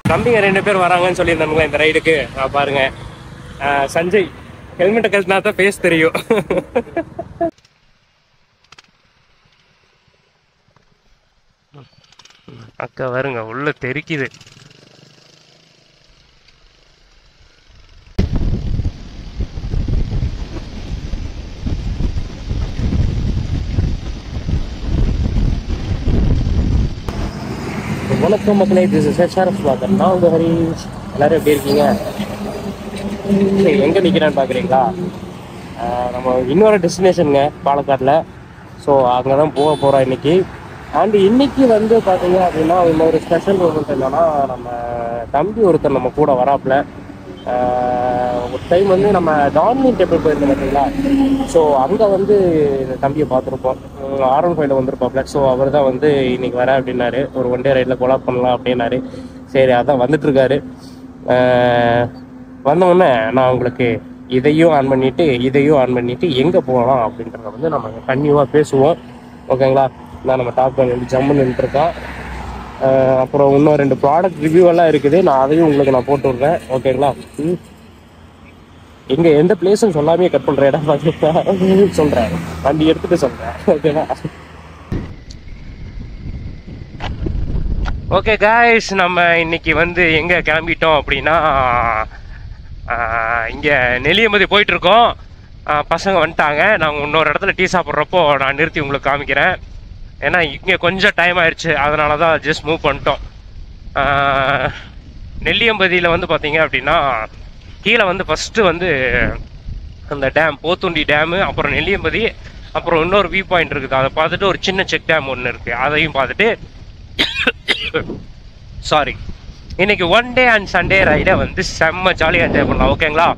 தம்பிங்க ரெண்டு பேர் வராங்கன்னு சொல்லியிருந்தாங்களே இந்த ரைடுக்கு நான் பாருங்க ஆஹ் சஞ்சய் ஹெல்மெட்டை கட்டினா தான் ஃபேஸ் தெரியும் அக்கா வருங்க உள்ள தெரிக்குது வணக்கம் மக்களே திஸ் இஸ் ஹெச்ஆர்எஃப் வாக்கர் நான் உங்க ஹரீஷ் எல்லாரும் எப்படி இருக்கீங்க சரி, எங்க நிக்கிறேன்னு பாக்குறீங்களா ஆஹ் நம்ம இன்னொரு டெஸ்டினேஷனுங்க பாலக்காட்டில் ஸோ அங்கே தான் போக போகிறோம் இன்னைக்கு அண்ட் இன்னைக்கு வந்து பார்த்தீங்க அப்படின்னா இன்னொரு ஸ்பெஷல் மூமெண்ட் என்னன்னா நம்ம தம்பி ஒருத்தர் நம்ம கூட வராப்புல ஆஹ் ஒரு டைம் வந்து நம்ம டான்லின் டெம்பிள் போயிருந்தோம் பார்த்தீங்களா ஸோ அங்கே வந்து இந்த தம்பியை பார்த்துருப்போம் ஆர்என் ஃபைவ்ல வந்திருப்பாப்ல ஸோ அவர் தான் வந்து இன்னைக்கு வரேன் அப்படின்னாரு ஒரு ஒன் டே ரைடில் கொலாப் பண்ணலாம் அப்படின்னாரு சரி அதான் வந்துட்டு இருக்காரு ஆஹ் வந்த உடனே நான் உங்களுக்கு இதையும் ஆன் பண்ணிட்டு இதையும் ஆன் பண்ணிட்டு எங்கே போகலாம் அப்படின்றத வந்து நம்ம கன்னியூவாக பேசுவோம் ஓகேங்களா நான் நம்ம டாப் வந்து ஜம்முன்னு நின்றுருக்கோம் அப்புறம் இன்னும் ரெண்டு ப்ராடக்ட் ரிவ்யூ எல்லாம் இருக்குது நான் அதையும் உங்களுக்கு நான் போட்டு விடுறேன் ஓகேங்களா ம் எங்க எந்த பிளேஸ்னு சொல்லாமே கட் பண்ற இடம் பார்த்தீங்கன்னா சொல்றேன் வண்டி எடுத்துட்டு சொல்றேன் ஓகேவா ஓகே காய்ஸ் நம்ம இன்னைக்கு வந்து எங்க கிளம்பிட்டோம் அப்படின்னா ஆஹ், இங்க நெல்லியம்பதி போயிட்டு இருக்கோம் ஆஹ், பசங்க வந்துட்டாங்க நாங்கள் இன்னொரு இடத்துல டீ சாப்பிட்றப்போ நான் நிறுத்தி உங்களுக்கு காமிக்கிறேன் ஏன்னா இங்கே கொஞ்சம் டைம் ஆயிடுச்சு அதனால தான் ஜஸ்ட் மூவ் பண்ணிட்டோம் ஆஹ், நெல்லியம்பதியில் வந்து பார்த்தீங்க அப்படின்னா கீழே வந்து ஃபஸ்ட்டு வந்து அந்த டேம் போத்துண்டி டேமு அப்புறம் நெல்லியம்பதி அப்புறம் இன்னொரு வியூ பாயிண்ட் இருக்குது அதை பார்த்துட்டு ஒரு சின்ன செக் டேம் ஒன்று இருக்குது அதையும் பார்த்துட்டு சாரி இன்னைக்கு ஒன் டே அண்ட் சண்டே ரைடை வந்து செம்ம ஜாலியாக என்ஜாய் பண்ணலாம் ஓகேங்களா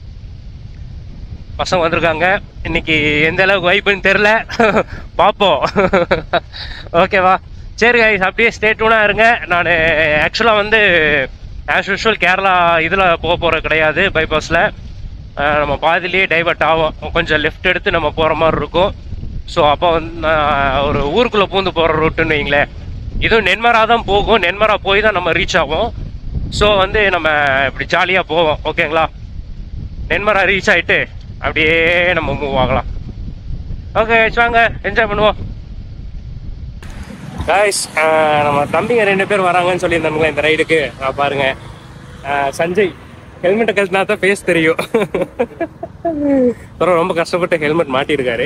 பசங்க வந்திருக்காங்க இன்னைக்கு எந்த அளவுக்கு வைப்புன்னு தெரில பார்ப்போம் ஓகேவா சரி guys அப்படியே ஸ்டே டூனாக இருங்க நான் ஆக்சுவலாக வந்து ஆஸ் யூஷுவல் கேரளா இதில் போக போகிறது கிடையாது பைபாஸில் நம்ம பாதிலேயே டைவர்ட் ஆகும் கொஞ்சம் லெஃப்ட் எடுத்து நம்ம போகிற மாதிரி இருக்கும் ஸோ அப்போ வந்து நான் ஒரு ஊருக்குள்ளே பூந்து போகிற ரூட்டுன்னு வைங்களேன் இதுவும் நென்மரா தான் போகும் நென்மரா போய் தான் நம்ம ரீச் ஆகும் ஸோ வந்து நம்ம இப்படி ஜாலியாக போவோம் ஓகேங்களா நென்மரா ரீச் ஆயிட்டு அப்படியே நம்ம மூவ் ஆகலாம் ஓகே வாங்க என்ஜாய் பண்ணுவோம் காய்ஸ் நம்ம தம்பிங்க ரெண்டு பேர் வராங்கன்னு சொல்லியிருந்தாங்களே இந்த ரைடுக்கு நான் பாருங்க ஆஹ் சஞ்சய் ஹெல்மெட்டை கட்டினா தான் ஃபேஸ் தெரியும் அப்புறம் ரொம்ப கஷ்டப்பட்டு ஹெல்மெட் மாட்டியிருக்காரு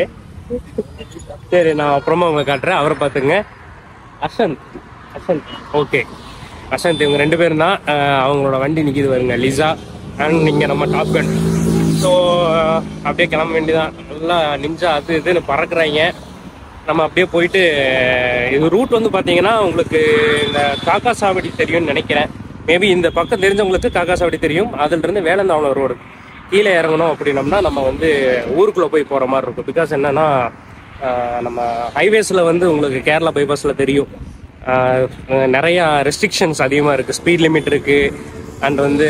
சரி நான் அப்புறமா உங்க காட்டுறேன் அவரை பார்த்துங்க அசந்த் அசந்த் ஓகே அசந்த் இவங்க ரெண்டு பேரும் தான் ஆஹ் அவங்களோட வண்டி நிற்கிது வருங்க லிசா அண்ட் இங்கே நம்ம டாப் கன் ஸோ அப்படியே கிளம்ப வேண்டியதான் நல்லா நிஞ்சா அது இதுன்னு பறக்குறாங்க நம்ம அப்படியே போயிட்டு இது ரூட் வந்து பார்த்தீங்கன்னா உங்களுக்கு இந்த காக்கா சாவடி தெரியும்னு நினைக்கிறேன் மேபி இந்த பக்கம் தெரிஞ்சவங்களுக்கு காக்கா சாவடி தெரியும் அதுலேருந்து வேலந்தாவளம் ரோடு கீழே இறங்கணும் அப்படின்னம்னா நம்ம வந்து ஊருக்குள்ளே போய் போகிற மாதிரி இருக்கும் பிகாஸ் என்னன்னா ஆஹ் நம்ம ஹைவேஸில் வந்து உங்களுக்கு கேரளா பைபாஸில் தெரியும் ஆஹ் நிறையா ரெஸ்ட்ரிக்ஷன்ஸ் அதிகமாக இருக்குது ஸ்பீட் லிமிட் இருக்குது அண்ட் வந்து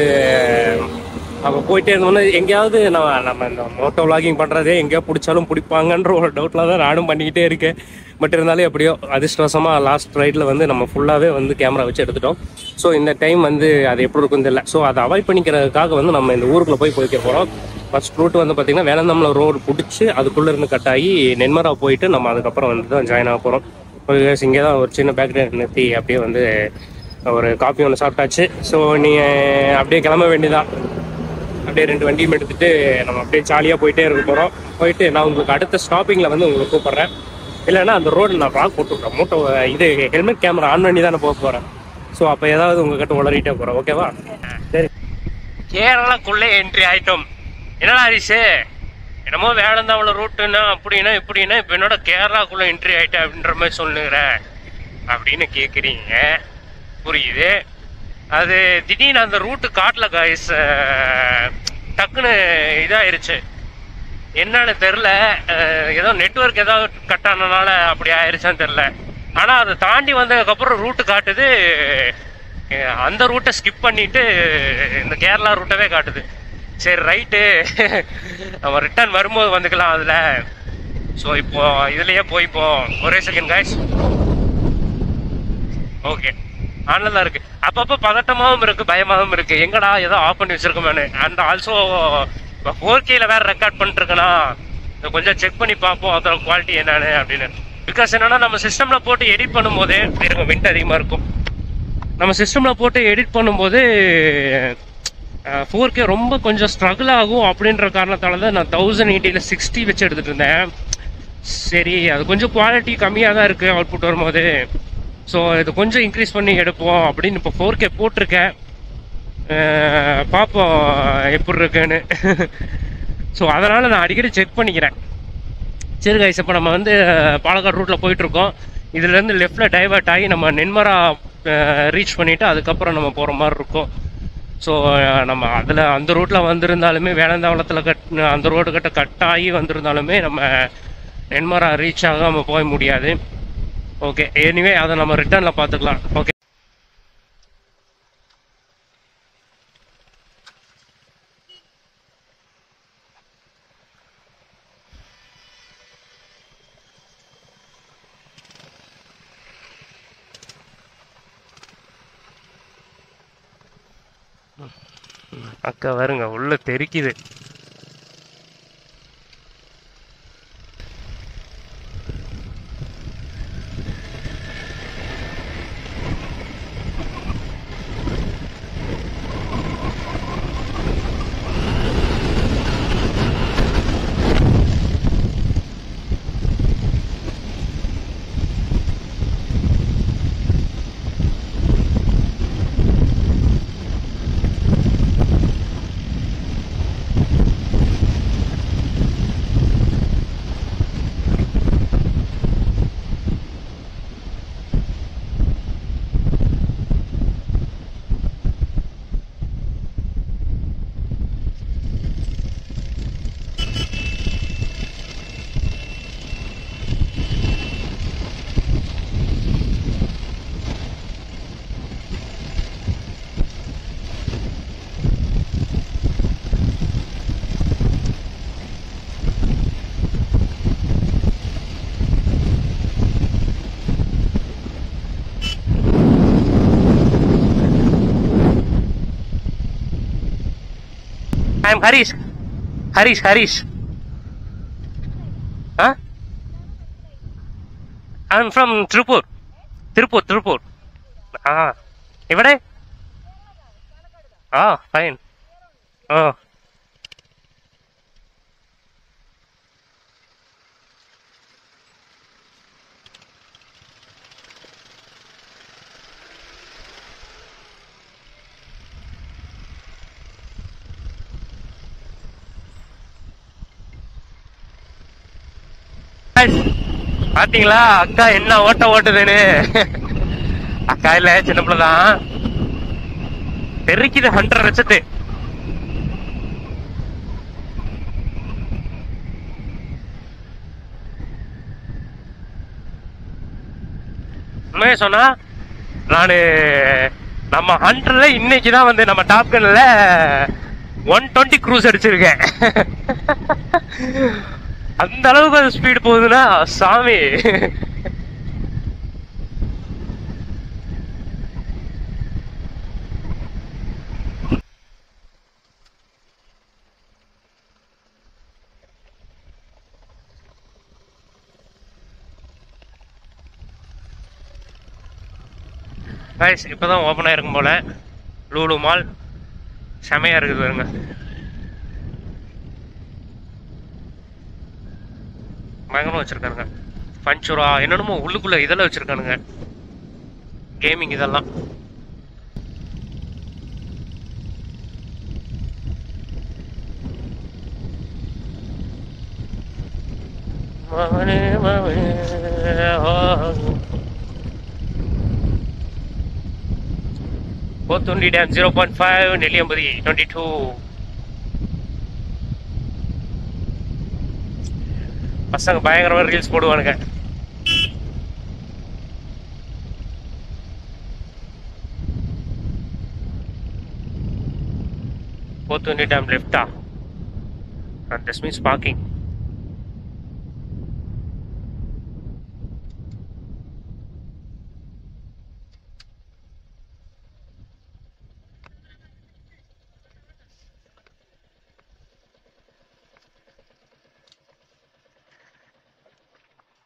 நம்ம போயிட்டே இருந்தோம்னா எங்கேயாவது நம்ம நம்ம இந்த மோட்டோ விளாகிங் பண்ணுறதே எங்கேயோ பிடிச்சாலும் பிடிப்பாங்கன்ற ஒரு டவுட்டில் தான் நானும் பண்ணிக்கிட்டே இருக்கேன் பட் இருந்தாலும் எப்படியோ அதிர்ஷ்டவசமாக லாஸ்ட் ரைடில் வந்து நம்ம ஃபுல்லாகவே வந்து கேமரா வச்சு எடுத்துட்டோம் ஸோ இந்த டைம் வந்து அது எப்படி இருக்குன்னு தெரியல ஸோ அதை அவாய்ட் பண்ணிக்கிறதுக்காக வந்து நம்ம இந்த ஊருக்குள்ளே போய் போய்க்க போகிறோம் ஃபர்ஸ்ட் ரூட் வந்து பார்த்தீங்கன்னா வேலந்தம்ல ரோடு பிடிச்சி அதுக்குள்ளே இருந்து கட் ஆகி நென்மரா போயிட்டு நம்ம அதுக்கப்புறம் வந்து தான் ஜாயின் ஆக போகிறோம் இங்கே தான் ஒரு சின்ன பேக்கரி நிறுத்தி அப்படியே வந்து ஒரு காப்பி ஒன்று சாப்பிட்டாச்சு ஸோ நீங்கள் அப்படியே கிளம்ப வேண்டியதான் அப்படியே ரெண்டு வண்டியும் எடுத்துட்டு நம்ம அப்படியே ஜாலியாக போயிட்டே இருக்க போகிறோம் போயிட்டு நான் உங்களுக்கு அடுத்த ஸ்டாப்பிங்கில் வந்து உங்களுக்கு கூப்பிட்றேன் இல்லைன்னா அந்த ரோடு நான் ப்ளாக் போட்டுவிட்றேன் மூட்டை இது ஹெல்மெட் கேமரா ஆன் பண்ணி தான் நான் போக போகிறேன் ஸோ அப்போ ஏதாவது உங்ககிட்ட உளறிட்டே போகிறேன் ஓகேவா சரி கேரளாக்குள்ளே என்ட்ரி ஆயிட்டோம் என்னடா ஹரிஷு என்னமோ வேடந்தாவள ரூட்டுன்னா அப்படின்னா இப்படின்னா இப்போ என்னோட கேரளாக்குள்ளே என்ட்ரி ஆயிட்டேன் அப்படின்ற மாதிரி சொல்லுங்கிற அப்படின்னு கேட்குறீங்க புரியுது அது திடீர்னு அந்த ரூட்டு காட்டல காய்ஸ் டக்குன்னு இதாயிருச்சு என்னன்னு தெரில ஏதோ நெட்வொர்க் ஏதாவது கட் ஆனனால அப்படி ஆயிருச்சான்னு தெரில ஆனால் அதை தாண்டி வந்ததுக்கப்புறம் ரூட்டு காட்டுது அஹ் அந்த ரூட்டை ஸ்கிப் பண்ணிட்டு இந்த கேரளா ரூட்டவே காட்டுது சரி ரைட்டு நம்ம ரிட்டர்ன் வரும்போது வந்துக்கலாம் அதில் ஸோ இப்போ இதுலயே போய்ப்போம் ஒரே செகண்ட் காய்ஸ் ஓகே ஆன்ல தான் இருக்கு அப்பப்ப பதட்டமாவும் இருக்கு பயமாவும் இருக்கு எங்கடா ஏதோ ஆஃப் பண்ணி வச்சிருக்கோமே அண்ட் ஆல்சோ ஃபோர் கேல வேற ரெக்கார்ட் பண்ணிட்டு இருக்கேனா இதை கொஞ்சம் செக் பண்ணி பார்ப்போம் அதோட குவாலிட்டி என்னன்னு அப்படின்னு பிகாஸ் என்னன்னா நம்ம சிஸ்டம்ல போட்டு எடிட் பண்ணும்போதே இருங்க விண்ட் அதிகமா இருக்கும் நம்ம சிஸ்டம்ல போட்டு எடிட் பண்ணும்போது ஃபோர் கே ரொம்ப கொஞ்சம் ஸ்ட்ரகிள் ஆகும் அப்படின்ற காரணத்தால தான் நான் தௌசண்ட் எயிட்டியில் சிக்ஸ்டி வச்சு எடுத்துட்டு இருந்தேன் சரி அது கொஞ்சம் குவாலிட்டி கம்மியாக தான் இருக்குது அவுட்புட் வரும்போது ஸோ இது கொஞ்சம் இன்க்ரீஸ் பண்ணி எடுப்போம் அப்படின்னு இப்போ ஃபோர் கே போட்டிருக்கேன் அஹ் பார்ப்போம் எப்படி இருக்குன்னு ஸோ அதனால் நான் அடிக்கடி செக் பண்ணிக்கிறேன் சரி கைஸ் இப்போ நம்ம வந்து அஹ், பாலக்காடு ரூட்டில் போயிட்டுருக்கோம் இதுலேருந்து லெஃப்டில் டைவர்ட் ஆகி நம்ம நென்மரா ரீச் பண்ணிவிட்டு அதுக்கப்புறம் நம்ம போகிற மாதிரி இருக்கும் ஸோ நம்ம அதில் அந்த ரூட்டில் வந்திருந்தாலுமே வேலந்தாவளத்தில் கட் அந்த ரோடு கிட்ட கட் ஆகி வந்திருந்தாலுமே நம்ம நென்மரா ரீச் ஆகாமல் போக முடியாது ஓகே எனிவே அதை நம்ம ரிட்டர்னில் பார்த்துக்கலாம் ஓகே அக்கா வருங்க உள்ள தெரிக்குது ஐ எம் ஹரிஷ் ஹரிஷ் ஹரிஷ் ஆ I am from Tiruppur Tiruppur Tiruppur ஆ ഇവിടെ ആ ഫൈൻ ആ பாத்தீங்களா அக்கா என்ன ஓட்ட ஓட்டுதுன்னு அக்கா இல்ல சின்ன பிள்ளைதான் பெருக்கிது ஹண்ட்ரட் லட்சத்து உண்மையை சொன்னா நானு நம்ம ஹண்ட்ரட்ல இன்னைக்கு தான் வந்து நம்ம டாப் கன்ல ஒன் டுவெண்ட்டி க்ரூஸ் அடிச்சிருக்கேன் அந்த அளவுக்கு அது ஸ்பீடு போகுதுன்னா சாமி கைஸ் இப்போதான் ஓப்பன் ஆயிருக்கும் போல லூலு மால் செமையா இருக்குது பாருங்க பயங்கரமா வச்சிருக்கானுங்க பஞ்சுரா என்னென்னமோ உள்ளுக்குள்ள இதெல்லாம் வச்சிருக்கானுங்க கேமிங் இதெல்லாம் மவனே மவனே ஆ. Pothundi dam zero point five Nelliyampathy twenty two பசங்க பயங்கரமா ரீல்ஸ் போடுவானுங்க போத்துண்டி டேம் லெஃப்டா அண்ட் திஸ் மீன்ஸ் பார்க்கிங்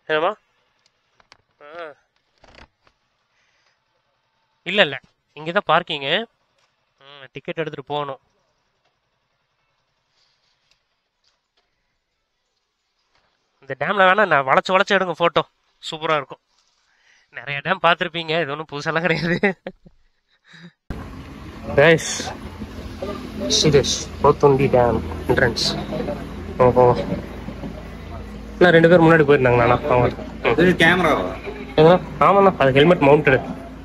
என்னம்மா ஆ இல்லை இல்லை இங்கே தான் பார்க்கிங்கு டிக்கெட் எடுத்துகிட்டு போகணும் இந்த டேமில் வேணால் நான் வளைச்சு வளைச்சு எடுங்க ஃபோட்டோ சூப்பராக இருக்கும் நிறைய டேம் பார்த்துருப்பீங்க இது ஒன்றும் புதுசெல்லாம் கிடையாது guys serious Pothundi dam entrance ஓஹோ இல்லை ரெண்டு பேர் முன்னாடி போயிருந்தாங்கண்ணா அவங்க ம். இது கேமராவா ஏங்க, ஆமாண்ணா அது ஹெல்மெட் மவுண்டடு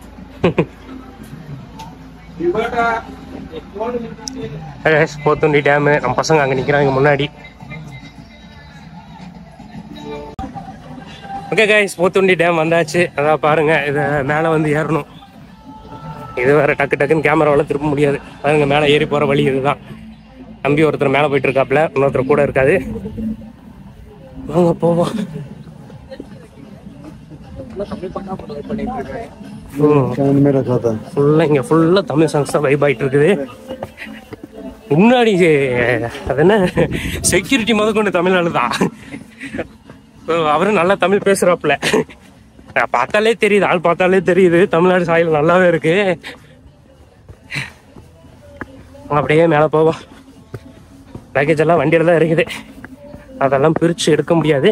போத்துண்டி டேமு நம்ம பசங்க அங்கே நிற்கிறாங்க முன்னாடி ஓகே கைஸ் போத்துண்டி டேம் வந்தாச்சு அதான் பாருங்க இதை மேலே வந்து ஏறணும் இது வேற டக்கு டக்குன்னு கேமராவில் திருப்ப முடியாது பாருங்க மேலே ஏறி போகிற வழி இதுதான் தம்பி ஒருத்தர் மேலே போயிட்டு இருக்காப்புல இன்னொருத்தர் கூட இருக்காது வாங்க போவோம் ஃபுல்லாக இங்கே ஃபுல்லாக தமிழ் சாங்ஸ் தான் வைப் ஆகிட்டு இருக்குது முன்னாடி அது என்ன செக்யூரிட்டி முத கொண்டு தமிழ்நாடு தான் அவரும் நல்லா தமிழ் பேசுறாப்புல பார்த்தாலே தெரியுது ஆள் பார்த்தாலே தெரியுது தமிழ்நாடு சாயல் நல்லாவே இருக்கு அப்படியே மேலே போவோம் பேக்கேஜ் எல்லாம் வண்டியில தான் இருக்குது அதெல்லாம் பிரிச்சு எடுக்க முடியாது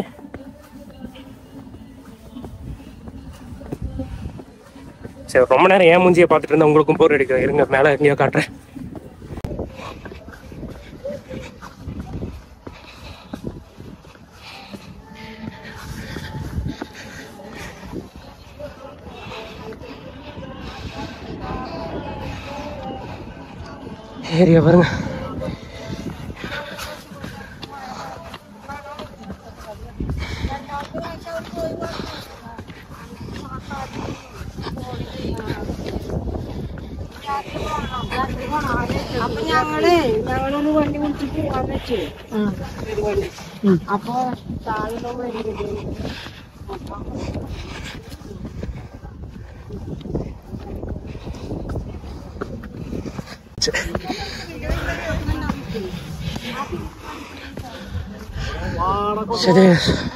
சரி ரொம்ப நேரம் ஏன் மூஞ்சியை பார்த்துட்டு இருந்தா உங்களுக்கும் போர் அடிக்கும் இருங்க மேலே எங்கேயோ காட்டுறேன் ஏரியா பாருங்க അപ്പൊ ഞങ്ങള് ഞങ്ങളൊന്ന് വണ്ടി വിളിച്ചിട്ട് വന്നിട്ട് അപ്പൊ താഴെ சரி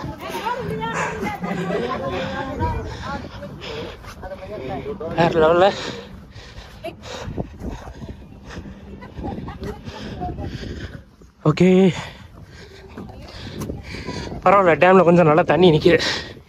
வேற லெவலில் ஓகே பரவாயில்ல டேமில் கொஞ்சம் நல்லா தண்ணி நிற்கிது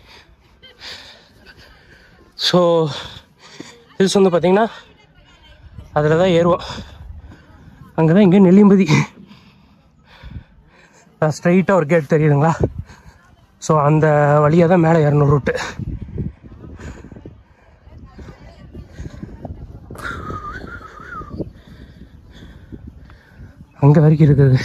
ஸோ ஹில்ஸ் வந்து பார்த்தீங்கன்னா அதில் தான் ஏறுவோம் அங்கே தான் இங்கே நெல்லிம்பதி ஸ்ட்ரைட்டாக ஒரு கேட் தெரியுதுங்களா ஸோ அந்த வழியாக தான் மேலே ஏறணும் ரூட்டு அங்கே வரைக்கும் இருக்குது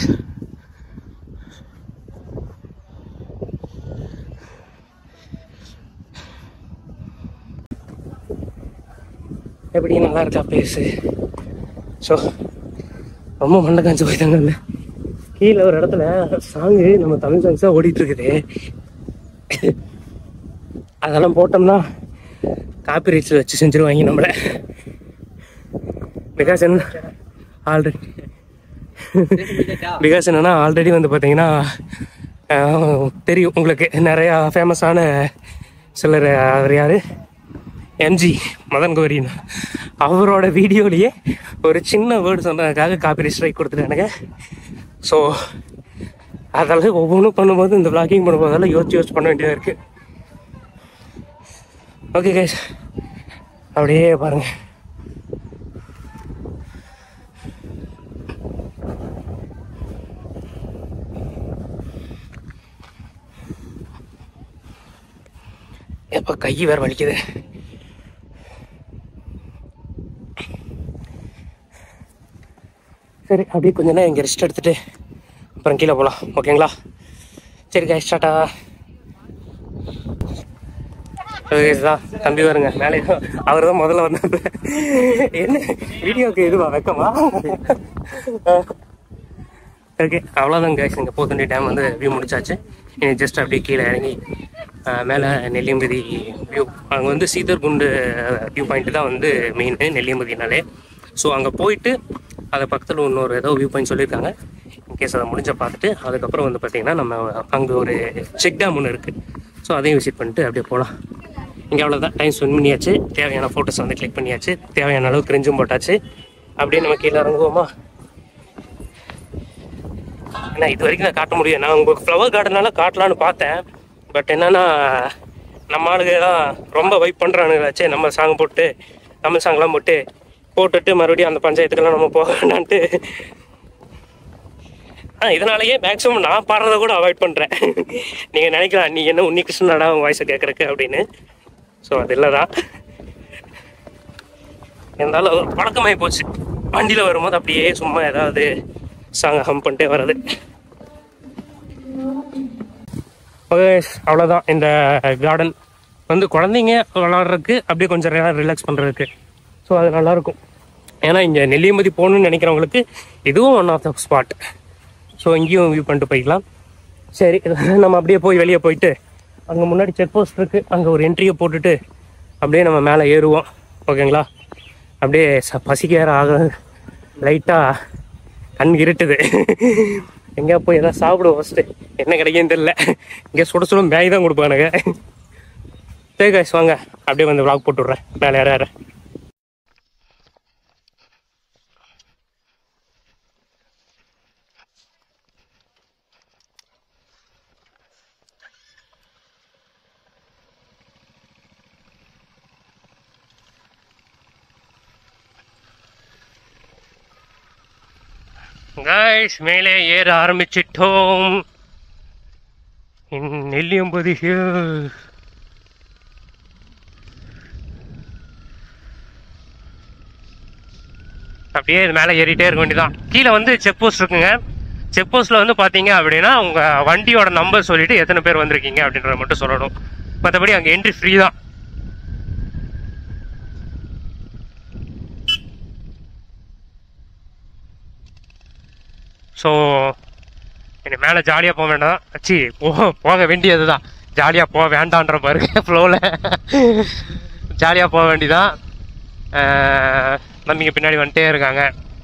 எப்படி நல்லா இருக்கா பேசு ஸோ ரொம்ப மண்டை காஞ்சு போயிட்டாங்க இல்லை கீழே ஒரு இடத்துல சாங்கு நம்ம தமிழ் சாங்ஸ் தான் ஓடிட்டு இருக்குது அதெல்லாம் போட்டோம்னா காப்பி ரைட்ஸ் வச்சு செஞ்சிருவாங்க நம்மள பிகாஸ் என்ன ஆல்ரெடி பிகாஸ் என்னன்னா ஆல்ரெடி வந்து பார்த்தீங்கன்னா ஆஹ், தெரியும் உங்களுக்கு நிறையா ஃபேமஸான சிலர் அவர் யார் எம்ஜி மதன் கௌரின் அவரோட வீடியோலயே ஒரு சின்ன வேர்டு சொன்னதுக்காக காப்பி ஸ்ட்ரைக் கொடுத்துட்டானுங்க ஸோ அதெல்லாம் ஒவ்வொன்றும் பண்ணும்போது இந்த vlogging பண்ணும்போதெல்லாம் யோசிச்சு யோசிச்சு பண்ண வேண்டியதாக இருக்குது ஓகே கைஸ் அப்படியே பாருங்க எப்போ கை வேற வலிக்குது சரி அப்படியே கொஞ்ச நேரம் இங்கே ரெஸ்ட் எடுத்துட்டு அப்புறம் கீழே போகலாம் ஓகேங்களா சரி கைஸ் டாட்டா தான் தம்பி வருங்க மேலே அவர் தான் முதல்ல வந்தாரு என்ன வீடியோக்கு இதுவா வெக்கமா ஓகே அவ்வளோதான் கேஸ் இங்கே போத்தண்டி டேம் வந்து வியூ முடிச்சாச்சு இனி ஜஸ்ட் அப்படியே கீழே இறங்கி அஹ், மேலே நெல்லியம்பதி வியூ அங்கே வந்து சீதர்குண்டு வியூ பாயிண்ட் தான் வந்து மெயின் நெல்லியம்பதினாலே ஸோ அங்கே போயிட்டு அது பக்கத்தில் இன்னொரு ஏதோ வியூ பாயிண்ட் சொல்லியிருக்காங்க கேஸ் அதை முடிஞ்ச பார்த்துட்டு அதுக்கப்புறம் வந்து பார்த்தீங்கன்னா நம்ம அங்கே ஒரு செக் டேம் ஒன்று இருக்குது ஸோ அதையும் விசிட் பண்ணிட்டு அப்படியே போகலாம் இங்கே அவ்வளோதான் டைம் ஸ்பெண்ட் பண்ணியாச்சு தேவையான ஃபோட்டோஸ் வந்து கிளிக் பண்ணியாச்சு தேவையான அளவு கிரிஞ்சும் போட்டாச்சு அப்படியே நம்ம கீழே இறங்குவோமா ஏன்னா இது வரைக்கும் நான் காட்ட முடியும் நான் உங்களுக்கு ஃப்ளவர் கார்டனால காட்டலான்னு பார்த்தேன் பட் என்னன்னா நம்ம ஆளுங்க தான் ரொம்ப வைப் பண்ணுறானுங்களாச்சே நம்ம சாங் போட்டு தமிழ் சாங்லாம் போட்டு போட்டுட்டு மறுபடியும் அந்த பஞ்சாயத்துக்கெல்லாம் நம்ம போக வேண்டான்ட்டு ஆ இதனாலேயே மேக்ஸிமம் நான் பாடுறத கூட அவாய்ட் பண்ணுறேன் நீங்கள் நினைக்கலாம் நீ என்ன உன்னி கிருஷ்ணனாடா உன் வாய்ஸை கேட்குறக்கு அப்படின்னு ஸோ அது இல்லை தான் இருந்தாலும் அது ஒரு பழக்கமாகி போச்சு வண்டியில் வரும்போது அப்படியே சும்மா ஏதாவது சாங் ஹம் பண்ணிட்டே வர்றது ஓகே அவ்வளோதான் இந்த கார்டன் வந்து குழந்தைங்க விளாட்றதுக்கு அப்படியே கொஞ்சம் ரிலாக்ஸ் பண்ணுறதுக்கு ஸோ அது நல்லாயிருக்கும் ஏன்னா இங்கே நெல்லியம்பதி போகணுன்னு நினைக்கிறவங்களுக்கு இதுவும் one of the spot so இங்கேயும் வியூ பண்ணிட்டு போய்க்கலாம் சரி நம்ம அப்படியே போய் வெளியே போயிட்டு அங்கே முன்னாடி செக் போஸ்ட் இருக்குது அங்கே ஒரு என்ட்ரியை போட்டுட்டு அப்படியே நம்ம மேலே ஏறுவோம் ஓகேங்களா அப்படியே ச பசிக்க ஆக லைட்டாக கண் இருட்டுது எங்கேயா போய் எதாவது சாப்பிடுவோம் ஃபஸ்ட்டு என்ன கிடைக்குன்னு தெரியல இங்கே சுட சுட மேகி தான் கொடுப்பானுங்க சரி காய்ஸ் வாங்க அப்படியே வந்து vlog போட்டு விட்றேன் மேலே ஏற ஏற காய்ஸ் மேலே ஏற ஆரம்பிச்சிட்டோம் இன் நெல்லியம்பதி ஹில்ஸ் அப்படியே இது மேலே ஏறிட்டே இருக்க வேண்டியதான் கீழே வந்து செக் போஸ்ட் இருக்குங்க செக் போஸ்ட்டில் வந்து பார்த்தீங்க அப்படின்னா உங்கள் வண்டியோட நம்பர் சொல்லிட்டு எத்தனை பேர் வந்திருக்கீங்க அப்படின்றத மட்டும் சொல்லணும் மற்றபடி அங்கே என்ட்ரி ஃப்ரீ தான் ஸோ இனி மேலே ஜாலியாக போக வேண்டாம் சி போ போக வேண்டியது தான் ஜாலியாக போக வேண்டான்ற பாருங்க ஃப்ளோவில் ஜாலியாக போக வேண்டியதான் நம்பிங்க பின்னாடி வந்துட்டே இருக்காங்க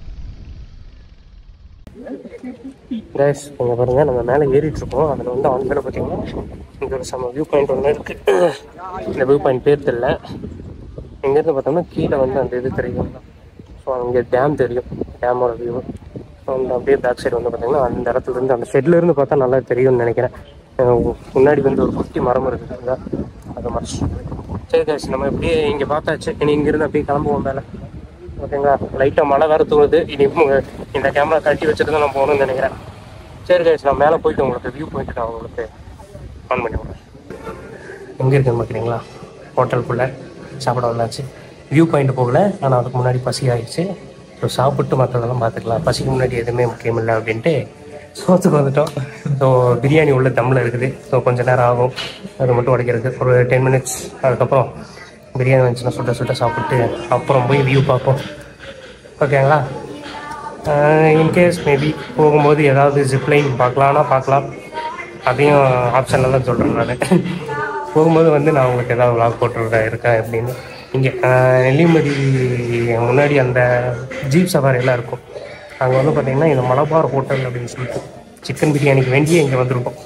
கைஸ் இங்கே பாருங்க நம்ம மேலே ஏறிட்டு இருக்கோம் அதில் வந்து அவங்க மேலே பார்த்தீங்கன்னா இங்கே ஒரு செம்ம வியூ பாயிண்ட் ஒன்று இருக்கு இந்த வியூ பாயிண்ட் பேர் தெரியல இங்கேருந்து பார்த்தோம்னா கீழே வந்து அந்த இது தெரியும் ஸோ அங்கே டேம் தெரியும் டேமோட வியூ ஸோ அந்த அப்படியே பேக் சைடு வந்து பார்த்தீங்கன்னா அந்த இடத்துல இருந்து அந்த ஷெட்ல இருந்து பார்த்தா நல்லா தெரியும்னு நினைக்கிறேன் அஹ் முன்னாடி வந்து ஒரு குட்டி மரம் இருக்குது அதை மறைச்சு சரி கைஸ் நம்ம இப்படியே இங்கே பார்த்தாச்சு இனி இங்கிருந்து அப்படியே கிளம்புவோம் மேலே ஓகேங்களா லைட்டாக மழை வேறு தூங்குது இனி உங்க- இந்த கேமரா கட்டி வச்சுட்டு தான் நான் போகணும்னு நினைக்கிறேன் சரி கைஸ் நான் மேலே போயிட்டு உங்களுக்கு வியூ பாயிண்ட் நான் உங்களுக்கு ஆன் பண்ணி விட்றேன் எங்கே இருக்குன்னு பார்க்குறீங்களா ஹோட்டலுக்குள்ளே சாப்பிட வந்தாச்சு வியூ பாயிண்ட் போகல ஆனால் அதுக்கு முன்னாடி பசி ஆயிடுச்சு ஸோ சாப்பிட்டு மற்றதெல்லாம் பார்த்துக்கலாம் பசிக்கு முன்னாடி எதுவுமே முக்கியம் இல்லை அப்படின்ட்டு சோத்துக்கு வந்துட்டோம் ஸோ பிரியாணி உள்ள தம்மில் இருக்குது ஸோ கொஞ்ச நேரம் ஆகும் அது மட்டும் உடைக்கிறதுக்கு ஒரு டென் மினிட்ஸ் அதுக்கப்புறம் பிரியாணி வந்துச்சுன்னா சுட்ட சுட்ட சாப்பிட்டு அப்புறம் போய் வியூ பார்ப்போம் ஓகேங்களா இன்கேஸ் மேபி போகும்போது ஏதாவது ஜிப்லைன் பார்க்கலான்னா பார்க்கலாம் அதையும் ஆப்ஷனில் தான் சொல்கிறேன் நான் போகும்போது வந்து நான் உங்களுக்கு ஏதாவது விளாக் போட்டுருக்கேன் இருக்கேன் அப்படின்னு இங்கே நெல்லிமதி முன்னாடி அந்த ஜீப் சவாரி எல்லாம் இருக்கும் அங்கே வந்து பார்த்தீங்கன்னா இந்த மலபார் ஹோட்டல் அப்படின்னு சொல்லிட்டு சிக்கன் பிரியாணிக்கு வேண்டியே இங்கே வந்திருக்கோம்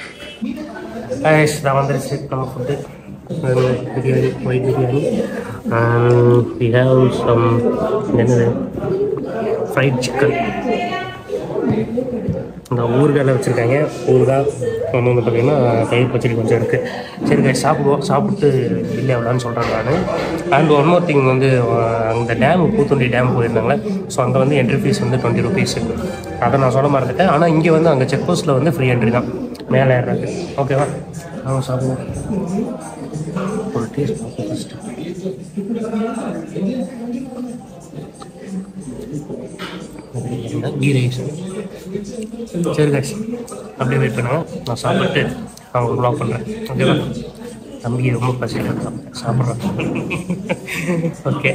நான் வந்துருச்சு நம்ம food biryani white biryani we have some என்னது ஃப்ரைட் சிக்கன் இந்த ஊறுகாயில் வச்சுருக்காங்க ஊறுகாய் ஒன்று வந்து பார்த்தீங்கன்னா தயிர் பச்சடி கொஞ்சம் இருக்குது சரி guys, சாப்பிடுவோம் சாப்பிட்டு இல்லை எவ்வளோன்னு சொல்கிறேன் நான் அண்ட் ஒன் மோர் திங் வந்து அஹ், அந்த டேம் பூத்துண்டி டேம் போயிருந்தாங்களே ஸோ அங்கே வந்து என்ட்ரி ஃபீஸ் வந்து டுவெண்ட்டி ருபீஸ் அதை நான் சொல்ல மறந்துட்டேன் ஆனால் இங்கே வந்து அங்கே செக் போஸ்ட்டில் வந்து ஃப்ரீ என்ட்ரி தான் மேலே ஏறாது ஓகேவா ஆ சாப்பிடுவோம் ஒரு டேஸ்ட் பார்ப்போம் ஃபஸ்ட்டு கீ ரைஸ் சரி கைஸ் அப்படியே வெயிட் பண்ணுவோம் நான் சாப்பிட்டு அவங்க ப்ளாக் பண்ணுறேன் ஓகேவா தம்பி ரொம்ப பசியாக சாப்பிட்றேன் ஓகே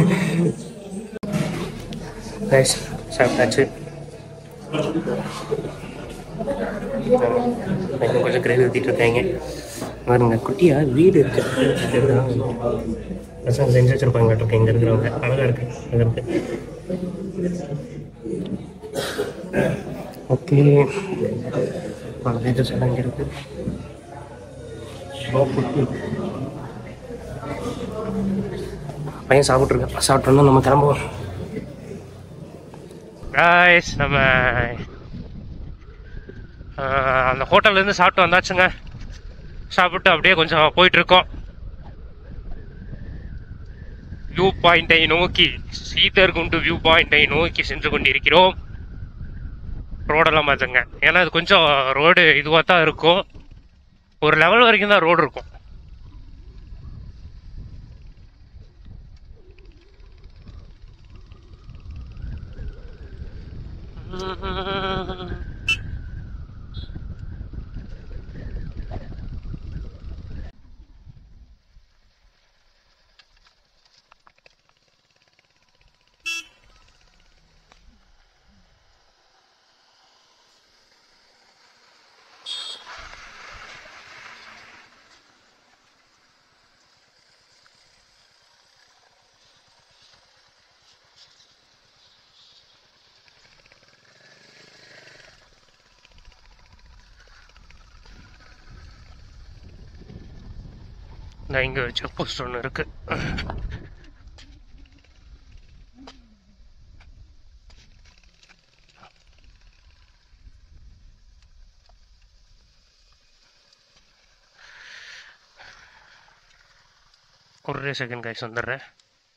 கைஸ் சாப்பிட்டாச்சு இன்னும் கொஞ்சம் கிரேவி ஊற்றிட்டு இருக்காங்க பாருங்க குட்டியா வீடு இருக்கு பசங்க செஞ்சு வச்சிருப்பாங்க இருக்கு இங்கே இருக்கிறவங்க அழகாக இருக்கு அங்கே இருக்கு ஓகே இது சொல்ல இங்கே இருக்கு பையன் சாப்பிட்ருக்கேன் சாப்பிட்டோன்னா நம்ம கிளம்புவோம் காய்ஸ் நம்ம ஆஹ், அந்த ஹோட்டல்லேருந்து சாப்பிட்டு வந்தாச்சுங்க சாப்பிட்டு அப்படியே கொஞ்சம் போயிட்டு இருக்கோம் வியூ பாயிண்டை நோக்கி சீதர்குண்டு வியூ பாயிண்டை நோக்கி சென்று கொண்டிருக்கிறோம் ரோடெல்லாம் பார்த்துங்க ஏன்னா இது கொஞ்சம் ரோடு இதுவாக தான் இருக்கும் ஒரு லெவல் வரைக்கும் தான் ரோடு இருக்கும் இந்த இங்கே செக் போஸ்ட் ஒன்று இருக்கு ஒரே செகண்ட் கைஸ் வந்துடுறேன்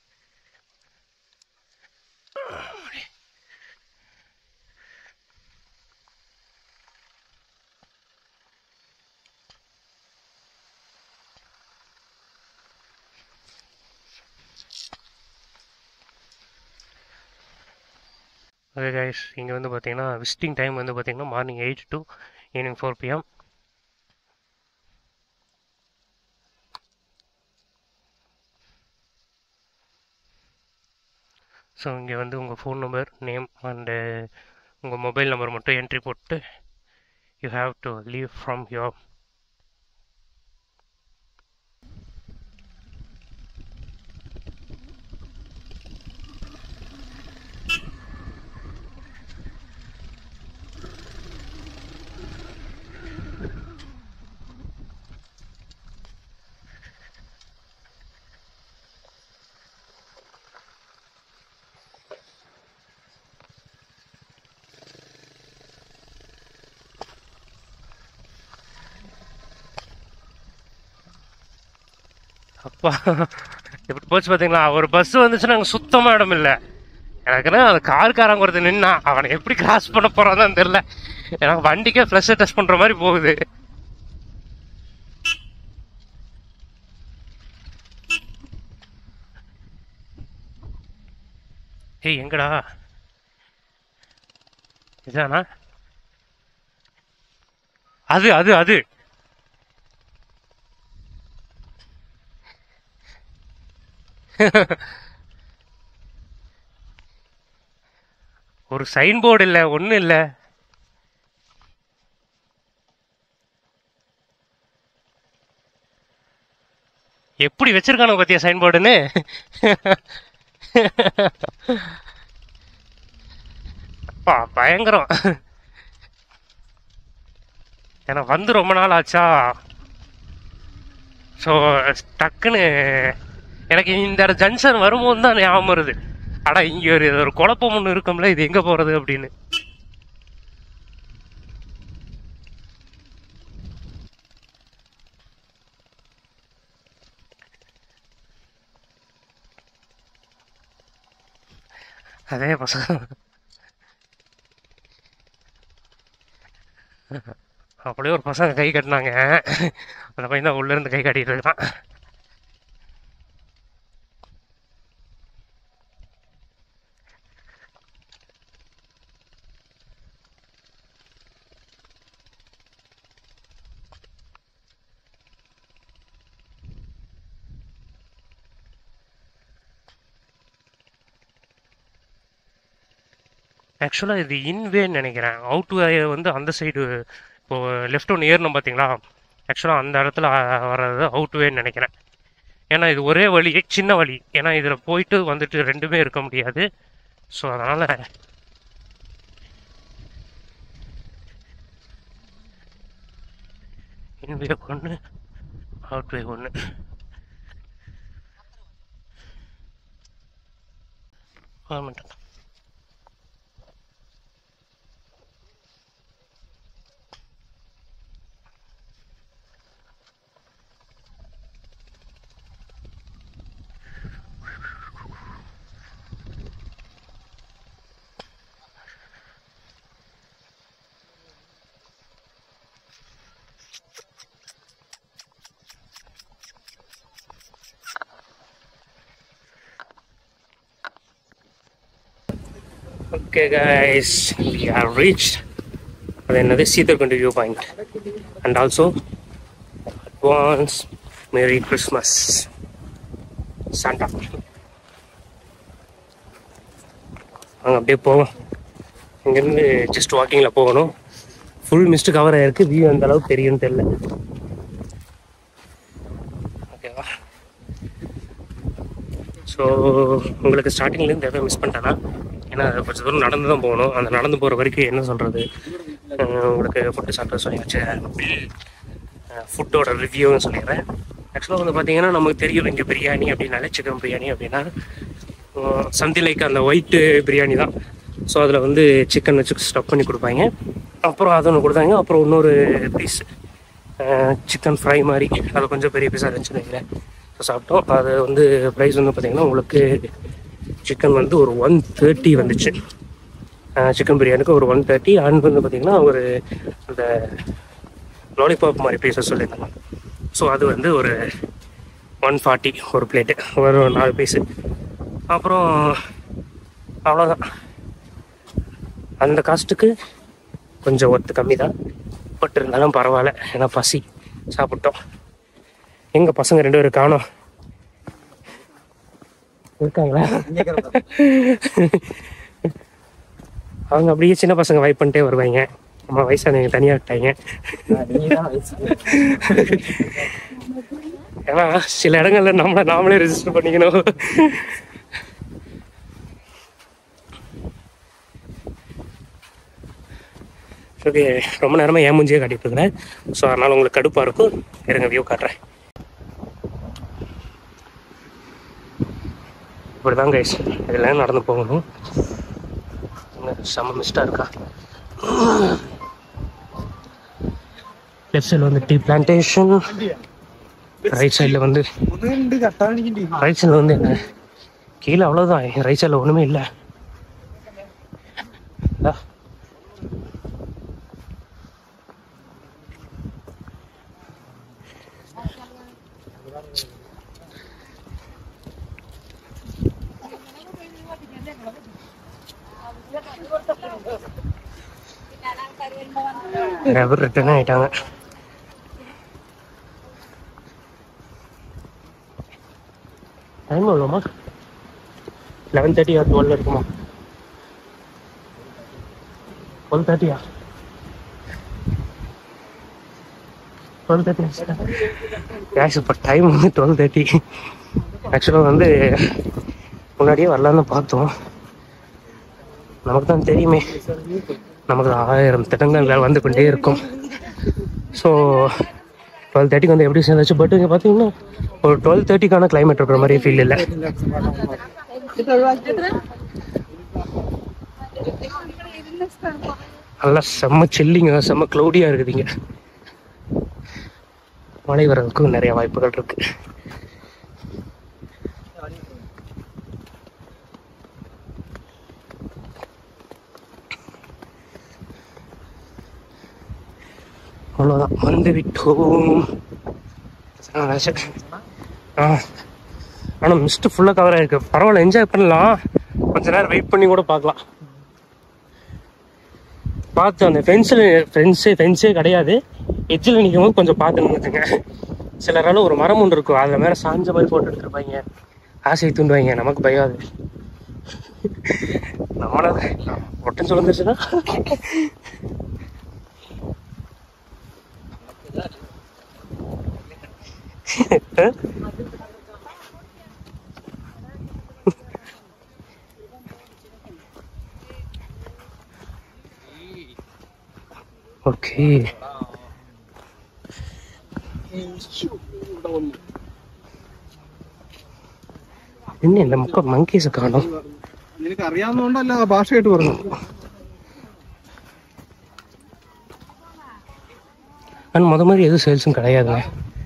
ஓகே கைஸ் இங்கே வந்து பார்த்தீங்கன்னா விசிட்டிங் டைம் வந்து பார்த்தீங்கன்னா morning eight to evening four PM so இங்கே வந்து உங்கள் ஃபோன் நம்பர் நேம் அண்டு உங்கள் மொபைல் நம்பர் மட்டும் என்ட்ரி போட்டு you have to leave from your அப்பா எப்படி போச்சு பார்த்தீங்களா ஒரு பஸ் வந்துச்சுன்னா அங்கே சுத்தமாக இடம் இல்லை எனக்குன்னா அந்த கார்காரங்க ஒருத்தர் நின்னா அவனை எப்படி கிராஸ் பண்ண போறான்னு தெரியல எனக்கு வண்டிக்கே ஃப்ளஷ் டெஸ்ட் பண்ற மாதிரி போகுது ஏய் எங்கடா இதானா அது அது அது ஒரு சைன் போர்டு இல்ல ஒண்ணும் இல்ல எப்படி வச்சிருக்கானுங்க பாத்தியா சைன் போர்டுன்னு அப்பா பயங்கரம் எனக்கு வந்து ரொம்ப நாள் ஆச்சா ஸோ டக்குன்னு எனக்கு இந்த ஜங்ஷன் வரும்போது தான் ஞாபகம் வருது அடா இங்க ஒரு ஒரு குழப்பம் ஒன்று இருக்கும்ல இது எங்க போறது அப்படின்னு அதே பசங்க அப்படியே ஒரு பசங்க கை கட்டினாங்க அந்த பையன் தான் உள்ள இருந்து கை காட்டிட்டு இருக்கான் ஆக்சுவலாக இது இன்வேன்னு நினைக்கிறேன் அவுட் வே வந்து அந்த சைடு இப்போ லெஃப்ட் ஒன்று ஏறணும் பார்த்தீங்களா ஆக்சுவலாக அந்த இடத்துல அஹ், வர்றது அவுட் வேன்னு நினைக்கிறேன் ஏன்னா இது ஒரே வழி சின்ன வழி ஏன்னா இதில் போயிட்டு வந்துட்டு ரெண்டுமே இருக்க முடியாது ஸோ அதனால் இன்வே ஒன்று அவுட்வே ஒன்று government okay guys we have reached அது என்னது Seetharkundu view point and also advance merry Christmas Santa அங்கே அப்படியே போவோம் இங்கேருந்து ஜஸ்ட் வாக்கிங்கில் போகணும் ஃபுல் மிஸ்ட் கவர் ஆயிருக்கு வியூ அந்த அளவுக்கு தெரியும்னு தெரியல ஓகேவா ஸோ உங்களுக்கு ஸ்டார்டிங்லேருந்து எதாவது மிஸ் பண்ணிட்டேன்னா ஏன்னா கொஞ்சம் தூரம் நடந்து தான் போகணும் அந்த நடந்து போகிற வரைக்கும் என்ன சொல்கிறது உங்களுக்கு ஃபுட்டு சாப்பிட சொல்லியாச்சு பில் ஃபுட்டோட ரிவ்யூன்னு சொல்லிடுறேன் ஆக்சுவலாக வந்து பார்த்தீங்கன்னா நமக்கு தெரியும் இங்கே பிரியாணி அப்படின்னாலே சிக்கன் பிரியாணி அப்படின்னா சம்திங் லைக் அந்த ஒயிட்டு பிரியாணி தான் ஸோ அதில் வந்து சிக்கன் வச்சு ஸ்டஃப் பண்ணி கொடுப்பாங்க அப்புறம் அது ஒன்று கொடுத்தாங்க அப்புறம் இன்னொரு பீஸ் சிக்கன் ஃப்ரை மாதிரி அது கொஞ்சம் பெரிய பீஸாக இருந்துச்சுன்னு நினைக்கிறேன் ஸோ சாப்பிட்டோம் அது வந்து ப்ரைஸ் வந்து பார்த்தீங்கன்னா உங்களுக்கு சிக்கன் வந்து ஒரு ஒன் தேர்ட்டி வந்துச்சு சிக்கன் பிரியாணிக்கு ஒரு ஒன் தேர்ட்டி அண்ட் வந்து பார்த்தீங்கன்னா ஒரு அந்த லாலிபாப் மாதிரி பீஸஸ் சொல்லியிருந்தாங்க ஸோ அது வந்து ஒரு ஒன் ஃபார்ட்டி ஒரு பிளேட்டு ஒரு நாலு பீஸு அப்புறம் அவ்வளோதான் அந்த காஸ்ட்டுக்கு கொஞ்சம் ஒர்த்து கம்மி தான் பட் இருந்தாலும் பரவாயில்ல ஏன்னா பசி சாப்பிட்டோம் எங்க பசங்க ரெண்டு பேரும் காணோம் இருக்காங்களா அவங்க அப்படியே சின்ன பசங்க வைப் பண்ணிட்டே வருவாங்க நம்ம வயசானவங்க தனியா விட்டாங்க ஏன்னா சில இடங்கள்ல நம்மள நாமளே ரெஜிஸ்டர் பண்ணிக்கணும் ஓகே ரொம்ப நேரமா ஏன் மூஞ்சியே காட்டிட்டு இருக்கிறேன் ஸோ அதனால உங்களுக்கு கடுப்பா இருக்கும் இருங்க வியூ காட்டுறேன் இப்படிதான் கைஸ் இதெல்லாம் நடந்து போகணும் இங்க செம்ம மிஸ்டா இருக்கா லெஃப்ட் சைடில் வந்து டீ பிளான்டேஷன் ரைட் சைடில் வந்து ரைட் சைடில் வந்து என்ன கீழே அவ்வளோதான் ரைட் சைடில் ஒன்றுமே இல்லை இதா. நிறைய பேர் ரிட்டர்ன் ஆயிட்டாங்க டைம் எவ்வளோமா லெவன் தேர்ட்டி ஆர் டுவெல் இருக்குமா டுவெல் தேர்ட்டியா டுவெல் தேர்ட்டி கேஷ் இப்போ டைம் வந்து டுவெல் தேர்ட்டி ஆக்சுவலாக வந்து முன்னாடியே வரலான்னு பார்த்தோம் நமக்கு தான் தெரியுமே நமக்கு ஆயிரம் திட்டங்கள் வந்து கொண்டே இருக்கும் ஸோ டுவெல் தேர்ட்டிக்கு வந்து எப்படி சேர்ந்தாச்சு பட் இங்கே பார்த்தீங்கன்னா ஒரு டுவெல் தேர்ட்டிக்கான கிளைமேட் இருக்கிற மாதிரி ஃபீல் இல்லை நல்லா செம்ம சில்லிங்க செம்ம க்ளௌடியாக இருக்குதுங்க மழை வர்றதுக்கும் நிறைய வாய்ப்புகள் இருக்கு அவ்வளோதான் வந்து விட்டோம் ஆ, சரி. ஆ ஆனால் மிஸ்ட் ஃபுல்லாக கவர் ஆயிருக்கு பரவாயில்ல என்ஜாய் பண்ணலாம் கொஞ்ச நேரம் வெயிட் பண்ணி கூட பார்க்கலாம் பார்த்து அந்த ஃபென்ஸில் ஃபென்ஸே ஃபென்ஸே கிடையாது எட்ஜில் நிற்கும் போது கொஞ்சம் பார்த்து நின்றுச்சுங்க சிலரால ஒரு மரம் ஒன்று இருக்கும் அதில் மேலே சாஞ்ச மாதிரி போட்டு எடுத்துருப்பாங்க ஆசையை தூண்டுவாங்க நமக்கு பயம் அது நம்மள ஒட்டன் சொல்லிருந்துச்சுன்னா ஓகே പിന്നെ இந்த മുക്ക മങ്കീസ് കാണും നിനക്ക് അറിയാവുന്നതുകൊണ്ടല്ല ആ ഭാഷയായിട്ട് പറഞ്ഞു ஆனால் முத மாதிரி எதுவும் சேல்ஸும் கிடையாதுங்க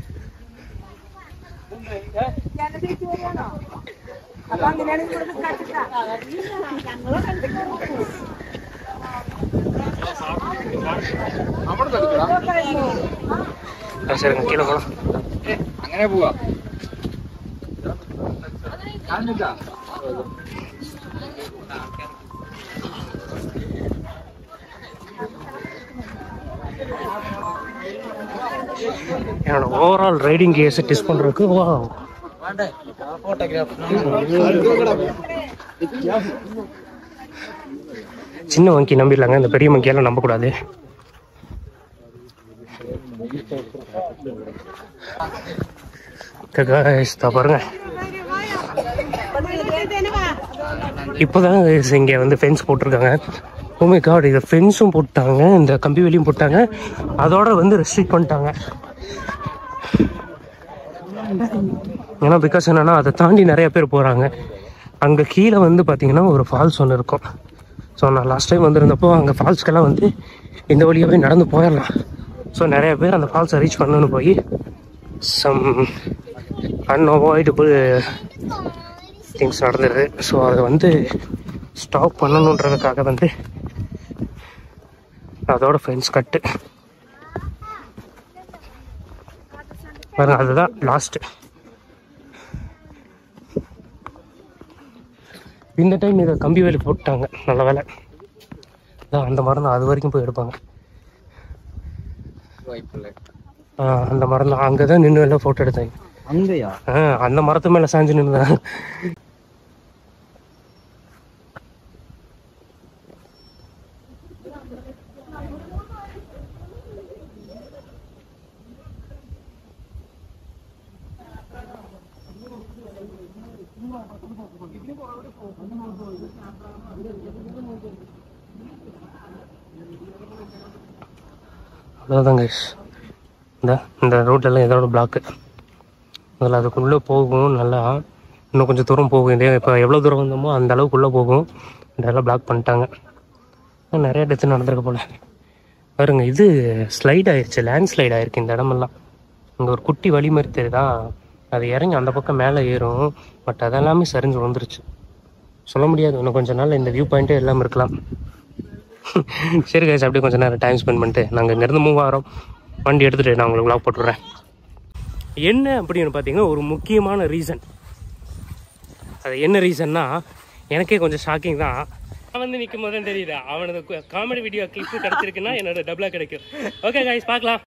അപ്പൊ അങ്ങനെയാണെങ്കിൽ ഇവിടെ കാട്ടിട്ടാ ഞങ്ങളെ കണ്ടിട്ട് അവിടെ തടുക്കടാ ஆ, சரிங்க கீழே போகலாம் അങ്ങനെ പോവാ കാണിച്ചാ என்னோட ஓவரால் ரைடிங் கேஸை டெஸ்ட் பண்ணுறதுக்கு வா சின்ன வங்கி நம்பிடலாங்க இந்த பெரிய வங்கியெல்லாம் நம்பக்கூடாது guys, இதோ பாருங்க இப்போதான் guys இங்க வந்து ஃபென்ஸ் போட்டிருக்காங்க ஓமே காட் இதை ஃபென்ஸும் போட்டாங்க இந்த கம்பி வேலியும் போட்டாங்க அதோட வந்து ரெஸ்ட்ரிக்ட் பண்ணிட்டாங்க ஏன்னா பிகாஸ் என்னன்னா அதை தாண்டி நிறைய பேர் போகிறாங்க அங்கே கீழே வந்து பார்த்தீங்கன்னா ஒரு ஃபால்ஸ் ஒன்று இருக்கும் ஸோ நான் லாஸ்ட் டைம் வந்திருந்தப்போ அங்கே ஃபால்ஸ்க்கெல்லாம் வந்து இந்த வழியாகவே நடந்து போயிடலாம் ஸோ நிறைய பேர் அந்த ஃபால்ஸை ரீச் பண்ணணும்னு போய் சம் அன்அவாய்டபுள் திங்ஸ் நடந்துருது ஸோ அதை வந்து ஸ்டாப் பண்ணணுன்றதுக்காக வந்து அதோட ஃபென்ஸ் கட்டு பாருங்க அதுதான் லாஸ்ட் இந்த டைம் இதை கம்பி வேலி போட்டாங்க நல்ல வேலை அதான் அந்த மரம் தான் அது வரைக்கும் போய் எடுப்பாங்க ஆ, அந்த மரம் தான் அங்கே தான் நின்று எல்லாம் ஃபோட்டோ எடுத்தாங்க അങ്കയാ ஆ, அந்த மரத்து மேலே சாஞ்சு நின்று அவ்வளோதான் கைஸ் இந்த இந்த ரோட்லலாம் இதோட பிளாக்கு அதில் அதுக்குள்ளே போகும் நல்லா இன்னும் கொஞ்சம் தூரம் போகும் இல்லையா இப்போ எவ்வளோ தூரம் வந்தோமோ அந்த அளவுக்குள்ளே போகும் இதெல்லாம் பிளாக் பண்ணிட்டாங்க இன்னும் நிறைய டெத்து நடந்திருக்க போல பாருங்க இது ஸ்லைட் ஆயிடுச்சு லேண்ட் ஸ்லைட் ஆயிருக்கு இந்த இடமெல்லாம் இங்கே ஒரு குட்டி வழி மாதிரி தெரியுதா அது இறங்கி அந்த பக்கம் மேலே ஏறும் பட் அதெல்லாமே சரிஞ்சு விழுந்துருச்சு சொல்ல முடியாது இன்னும் கொஞ்ச நாள் இந்த வியூ பாயிண்ட்டே எல்லாம் இருக்கலாம் சரி கைஸ் அப்படியே கொஞ்ச நேரம் டைம் ஸ்பெண்ட் பண்ணிட்டு நாங்கள் இங்கேருந்து மூவ் ஆகிறோம் வண்டி எடுத்துகிட்டு நான் உங்களுக்கு vlog போட்டுடுறேன் என்ன அப்படின்னு பார்த்தீங்கன்னா ஒரு முக்கியமான ரீசன் அது என்ன ரீசன்னா எனக்கே கொஞ்சம் ஷாக்கிங் தான் அவன் வந்து நிற்கும் போது தெரியுதா அவனது காமெடி வீடியோ கிளிப்பு கிடச்சிருக்குன்னா என்னோட டபுளாக கிடைக்கும் ஓகே கைஸ் பார்க்கலாம்